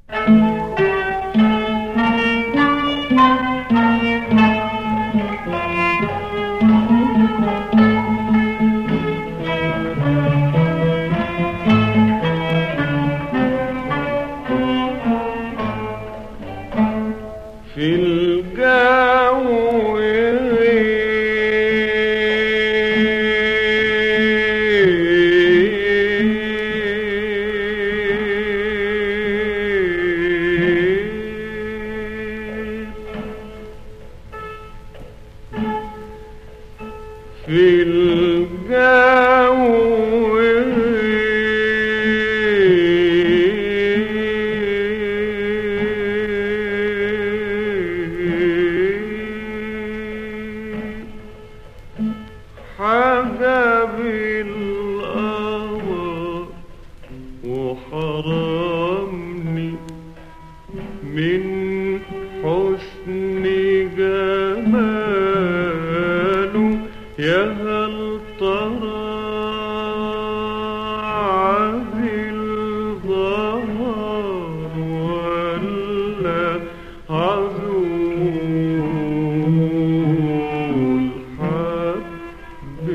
في الجو في الجو حجب القمر وحرمني من حسن جماله يا هل ترى عذل ظهر ولا عذول حب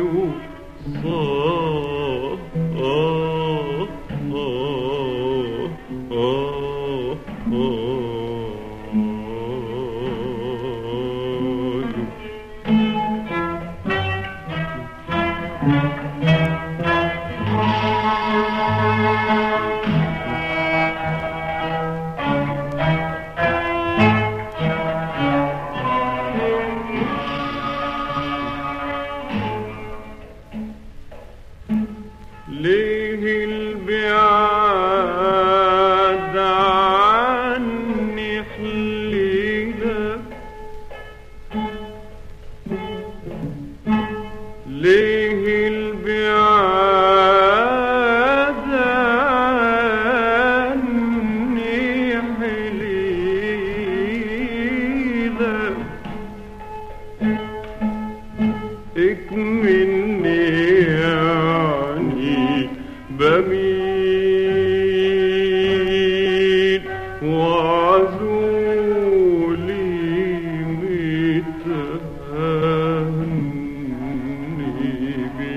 وصاب آه آه آه آه ليه البعاد عني حليلة ليه البعاد عني حليلة اكمني يعني بميل وعزولي متهني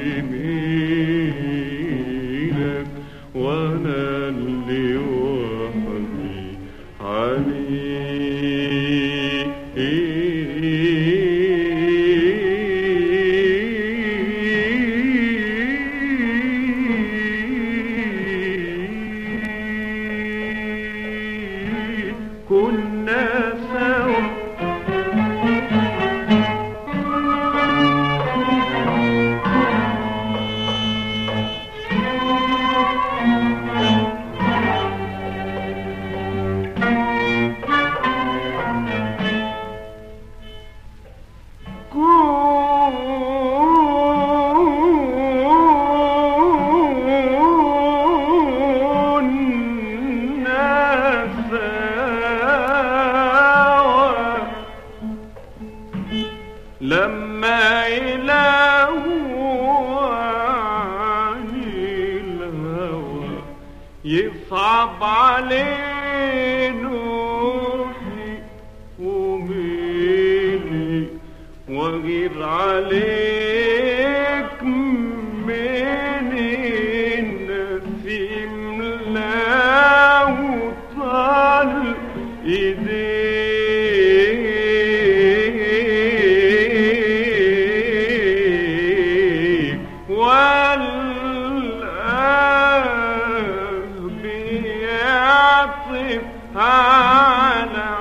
بميلك وانا اللي وحدي عليك كنا سوا كنا سوا لما يلاهوا عن الهوى يصعب عليه نوحي وميلي واغير عليك من النسيم لا وطال ايديك والقلب بيعطف على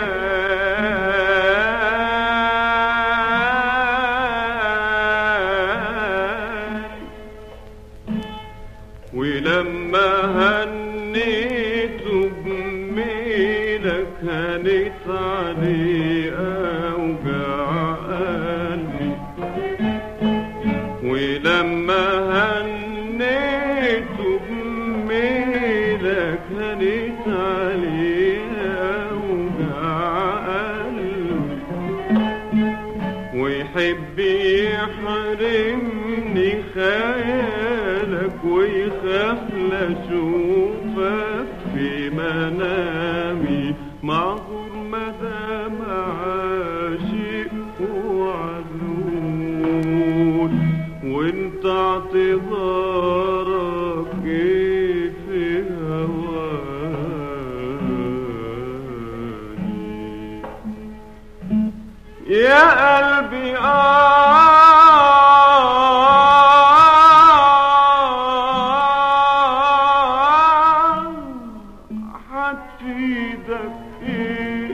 حالي ولما هنيته بميلك هنيت عليه أوجع قلبي ولما هنيته بميلك هنيت عليه أوجع قلبي ويحب يحرمني خيالك ويخاف لاشوفك في منامي معذور مدام عاشق وعذول وانت اعتذارك كيف هواني يا قلبي آه حتفيدك ايه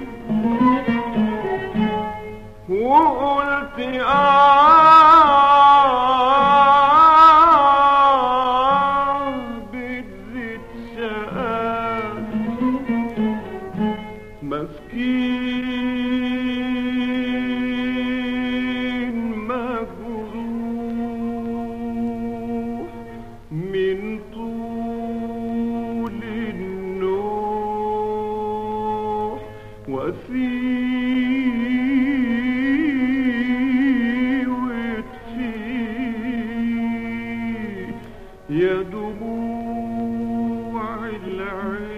وقلت آه بتزيد شقاك مسكين مجروح من طول النوح وفيه وتفيه يا دموع العين